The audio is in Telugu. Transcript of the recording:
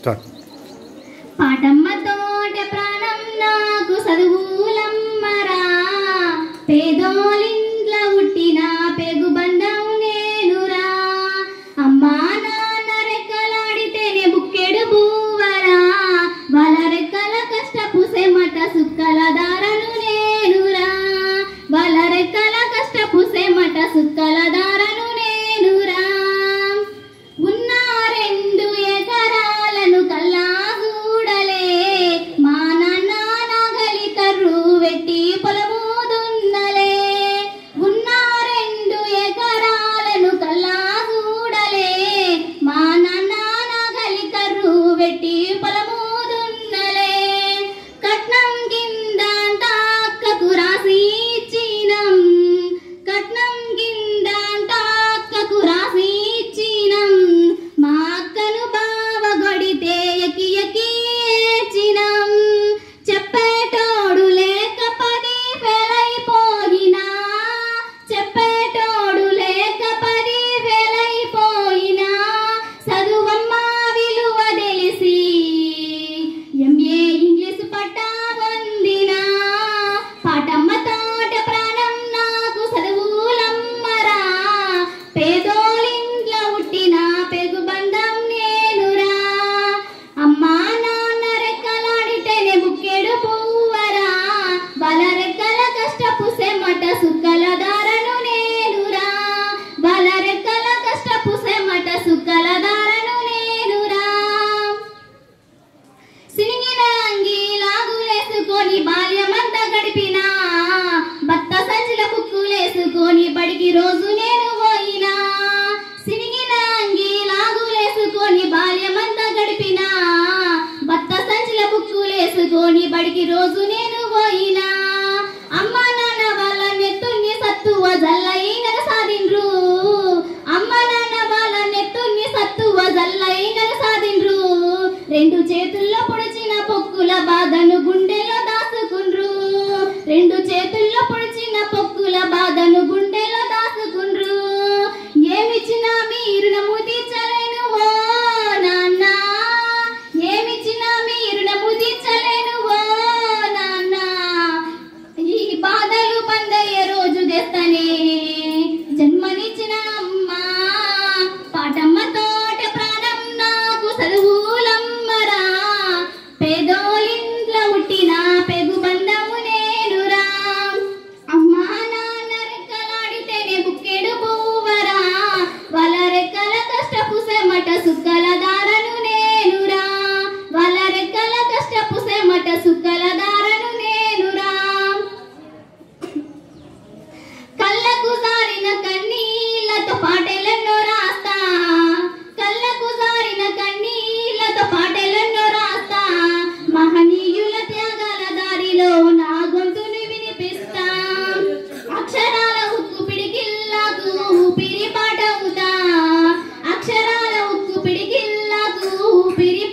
స్టార్ట్ పాటమ్మతోట ప్రాణం నాకు చదువులమ్మరా పేదోలింట్ల పుట్టిన పెగు బంధం నేనురా అమ్మా నాన్న రెక్కలాడితేనే బుక్కెడు బూవరా వాళ్ళ రెక్కల కష్టపు సెమట సుక్కల దారను నేనురా వాళ్ళ రెక్కల కష్టపు సెమట సుక్కల దారను నేనురా ఉన్న రెండు ఎకరాలను కల్లా చూడలే మా నాన్న నాగలి కర్రు వెట్టి పొలము దున్నలే ఉన్న రెండు ఎకరాలను కల్లా చూడలే మా నాన్న నాగలి కర్రు వెట్టి పొలము దున్నలే కట్నం కింద అంతా అక్కకు రాసి ఇచ్చినం కట్నం కింద అంతా అక్కకు రాసి ఇచ్చినం మా అక్కను బావ గొడితే ఎకి ఎకి ఏడ్చినం చెప్పేటోడు లేక పది వేలైపోయినా చెప్పేటోడు లేక పది వేలైపోయినా చదువమ్మ విలువ తెలిసి ఎంఏ ఇంగ్లీష్ పట్టా పొందినా పాటమ్మ తోట ప్రాణం నాకు చదువులమ్మరా పేదోలింట్లో పుట్టిన పెగు బంధం నేనురా అమ్మా నాన్న రెక్కలాడితేనే బుక్కెడు పువ్వరా బల రెక్కల కష్టపు సెమట సుక్కల దారను నేనురా బల రెక్కల కష్టపు సెమట సుక్కల దారను నేనురా సినిగిన అంగి లాగులేసుకొని బాల్యమంతా గడిపినా భర్త సంచుల బుక్కులేసుకొని బడికి రోజు నేను పోయినా సినిగిన అంగి లాగులేసుకొని బాల్యమంతా గడిపినా భర్త సంచుల బుక్కులేసుకొని బడికి రోజు నేను పోయినా అమ్మ నాన్న వాళ్ళ నెత్తుని సత్తువ జల్లైన సాదిండ్రు అమ్మ నాన్న వాళ్ళ నెత్తుని సత్తువ జల్లైన సాదిండ్రు రెండు చేతుల్లో పొడిచిన పొక్కుల బాధను గుండెలో దాచుకుండ్రు రెండు చేతుల్లో పొడిచిన పొక్కుల బాధను గుండెలో దాచుకుండ్రు ఏమిచ్చినా మీరు నమ్ము తీర్చలేను ఓ నాన్న ఏమిచ్చినా మీరు నమ్ము తీర్చలేను ఓ నాన్న ఈ బాధలు పందయ్యే రోజు తెస్తనే జన్మనిచ్చిన అమ్మ పాటమ్మ తోట ప్రాణం నాకు చదువులమ్మరా పేదోలింట్లో పుట్టిన పెగు బంధము నేనురా అమ్మా నాన్న రెక్కలాడితేనే బుక్కెడు పువ్వరా వాళ్ళ రెక్కల కష్టపు సెమట సుక్కల దారను నేనురా వాళ్ళ రెక్కల కష్టపు సెమట సుక్కల దారను నేనురా కళ్ళకు జారిన కన్నీళ్లతో పాటెలెన్నో రాస్తా కళ్ళకు జారిన కన్నీళ్లతో పాటెలెన్నో రాస్తా మహనీయుల త్యాగాల దారిలో నా గొంతుని వినిపిస్తా అక్షరాల ఉక్కు పిడికిల్లకు ఊపిరి పాటవుతా అక్షరాల ఉక్కు పిడికిల్లకు ఊపిరి